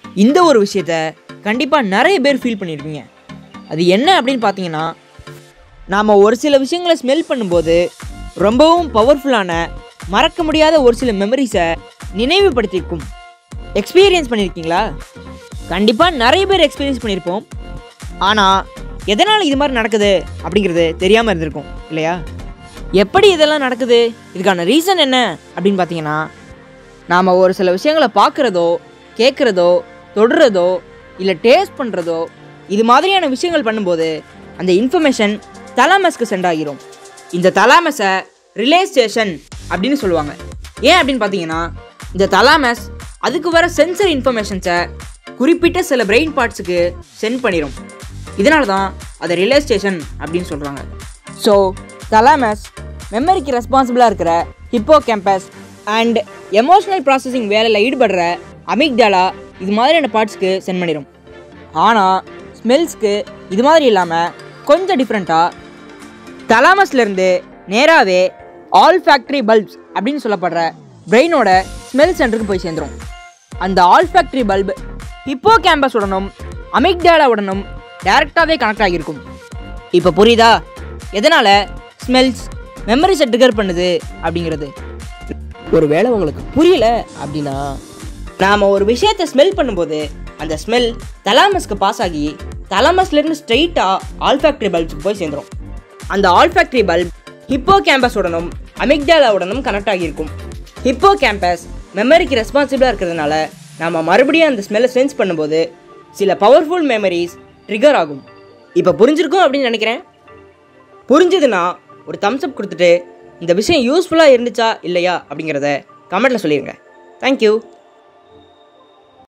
இந்த ஒரு விஷயத்த கண்டிப்பாக நிறைய பேர் ஃபீல் பண்ணியிருப்பீங்க அது என்ன அப்படின்னு பார்த்தீங்கன்னா நாம் ஒரு சில விஷயங்களை ஸ்மெல் பண்ணும்போது ரொம்பவும் பவர்ஃபுல்லான மறக்க முடியாத ஒரு சில மெமரிஸை நினைவுபடுத்தியிருக்கும் எக்ஸ்பீரியன்ஸ் பண்ணியிருக்கீங்களா கண்டிப்பாக நிறைய பேர் எக்ஸ்பீரியன்ஸ் பண்ணியிருப்போம் ஆனால் எதனால் இது மாதிரி நடக்குது அப்படிங்கிறது தெரியாமல் இருந்திருக்கும் இல்லையா எப்படி இதெல்லாம் நடக்குது இதுக்கான ரீசன் என்ன அப்படின்னு பார்த்தீங்கன்னா நாம் ஒரு சில விஷயங்களை பார்க்குறதோ கேட்குறதோ தொடுறதோ இல்லை டேஸ்ட் பண்ணுறதோ இது மாதிரியான விஷயங்கள் பண்ணும்போது அந்த இன்ஃபர்மேஷன் தலாமஸ்க்கு சென்ட் ஆகிரும் இந்த தலாமஸை ரிலே ஸ்டேஷன் அப்படின்னு சொல்லுவாங்க ஏன் அப்படின்னு பார்த்தீங்கன்னா இந்த தலாமஸ் அதுக்கு வர சென்சர் இன்ஃபர்மேஷன்ஸை குறிப்பிட்ட சில பிரெயின் பார்ட்ஸுக்கு சென்ட் பண்ணிடும் இதனால தான் அதை ரிலே ஸ்டேஷன் அப்படின்னு சொல்கிறாங்க ஸோ தலாமஸ் மெமரிக்கு ரெஸ்பான்சிபிளாக இருக்கிற hippocampus and emotional processing வேலையில் ஈடுபடுற அமிக்டாலா இது மாதிரியான பார்ட்ஸ்க்கு சென்ட் பண்ணிடும் ஆனால் ஸ்மெல்ஸ்க்கு இது மாதிரி இல்லாமல் கொஞ்சம் டிஃப்ரெண்ட்டாக தலாமஸ்லேருந்து நேராகவே ஆல் ஃபேக்ட்ரி பல்ப்ஸ் அப்படின்னு சொல்லப்படுற பிரெயினோட ஸ்மெல் சென்டருக்கு போய் சேர்ந்துரும் அந்த ஆல் ஃபேக்ட்ரி பல்ப் ஹிப்போ கேம்பஸுடனும் அமிக்டாலாவுடனும் டைரெக்டாகவே கனெக்ட் ஆகியிருக்கும் இப்போ புரியுதா எதனால் ஸ்மெல்ஸ் மெமரிஸை ட்ரிகர் பண்ணுது அப்படிங்கிறது ஒருவேளை உங்களுக்கு புரியல அப்படின்னா நாம் ஒரு விஷயத்தை ஸ்மெல் பண்ணும்போது அந்த ஸ்மெல் தலாமஸ்க்கு பாஸ் ஆகி தலாமஸ்லேருந்து ஸ்ட்ரைட்டாக ஆல்ஃபேக்டரி பல்ப்ஸுக்கு போய் சேர்ந்துரும் அந்த ஆல்ஃபேக்டரி பல்ப் ஹிப்போ கேம்பஸுடனும் அமிக்டாலாவுடனும் கனெக்ட் ஆகியிருக்கும் ஹிப்போ கேம்பஸ் மெமரிக்கு ரெஸ்பான்சிபிளாக இருக்கிறதுனால நாம் மறுபடியும் அந்த ஸ்மெல்லை சென்ஸ் பண்ணும்போது சில பவர்ஃபுல் மெமரிஸ் ட்ரிகர் ஆகும் இப்போ புரிஞ்சிருக்கும் அப்படின்னு நினைக்கிறேன் புரிஞ்சதுன்னா ஒரு தம்ஸ் அப் கொடுத்துட்டு இந்த விஷயம் யூஸ்ஃபுல்லாக இருந்துச்சா இல்லையா அப்படிங்கிறத கமெண்ட்டில் சொல்லிடுங்க தேங்க்யூ